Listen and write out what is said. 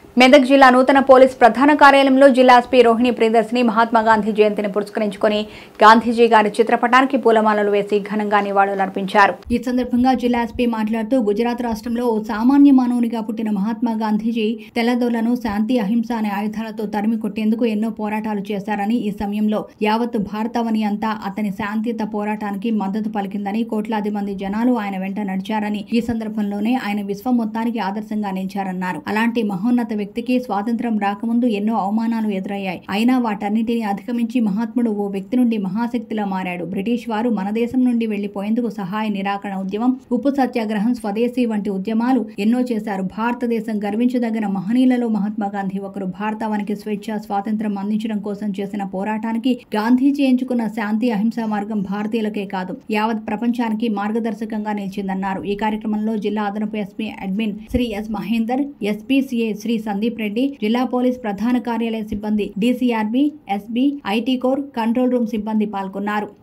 మెదక్ జిల్లా నూతన పోలీస్ ప్రధాన కార్యాలయంలో జిల్లా ఎస్పీ రోహిణి ప్రియదర్శిని మహాత్మా గాంధీ జయంతిని పురస్కరించుకొని గాంధీజీ గారి చిత్రపటానికి పూలమాలలు వేసి ఘనంగా నివాళులర్పించారు ఈ సందర్భంగా జిల్లా ఎస్పీ మాట్లాడుతూ గుజరాత్ రాష్ట్రంలో ఓ సామాన్య మానవునిగా పుట్టిన మహాత్మా గాంధీజీ తెల్లదొరలను శాంతి అహింస అనే ఆయుధాలతో తరిమి కొట్టేందుకు ఎన్నో పోరాటాలు చేశారని ఈ సమయంలో యావత్ భారతవని అంతా అతని శాంతియుత పోరాటానికి మద్దతు పలికిందని కోట్లాది మంది జనాలు ఆయన వెంట నడిచారని ఈ సందర్భంలోనే ఆయన విశ్వం మొత్తానికి ఆదర్శంగా నిలిచారన్నారు అలాంటి మహోన్నత వ్యక్తికి స్వాతంత్రం రాకముందు ఎన్నో అవమానాలు ఎదురయ్యాయి అయినా వాటన్నిటిని అధిగమించి మహాత్ముడు ఓ వ్యక్తి నుండి మహాశక్తిలా మారాడు బ్రిటిష్ వారు మన దేశం నుండి వెళ్లిపోయేందుకు సహాయ నిరాకరణ ఉద్యమం ఉప్పు సత్యాగ్రహం స్వదేశీ వంటి ఉద్యమాలు ఎన్నో చేశారు భారతదేశం గర్వించదగిన మహనీయులలో మహాత్మా గాంధీ ఒకరు భారతావానికి స్వేచ్ఛ స్వాతంత్రం అందించడం కోసం చేసిన పోరాటానికి గాంధీజీ ఎంచుకున్న శాంతి అహింస మార్గం భారతీయులకే కాదు యావత్ ప్రపంచానికి మార్గదర్శకంగా నిలిచిందన్నారు ఈ కార్యక్రమంలో జిల్లా అదనపు SP admin Shri S Mahender SPCA Shri Sandeep Reddy జిల్లా పోలీస్ ప్రధాన కార్యాలయ సిబ్బంది DCRB SB IT core control room సిబ్బంది పాల్గొన్నారు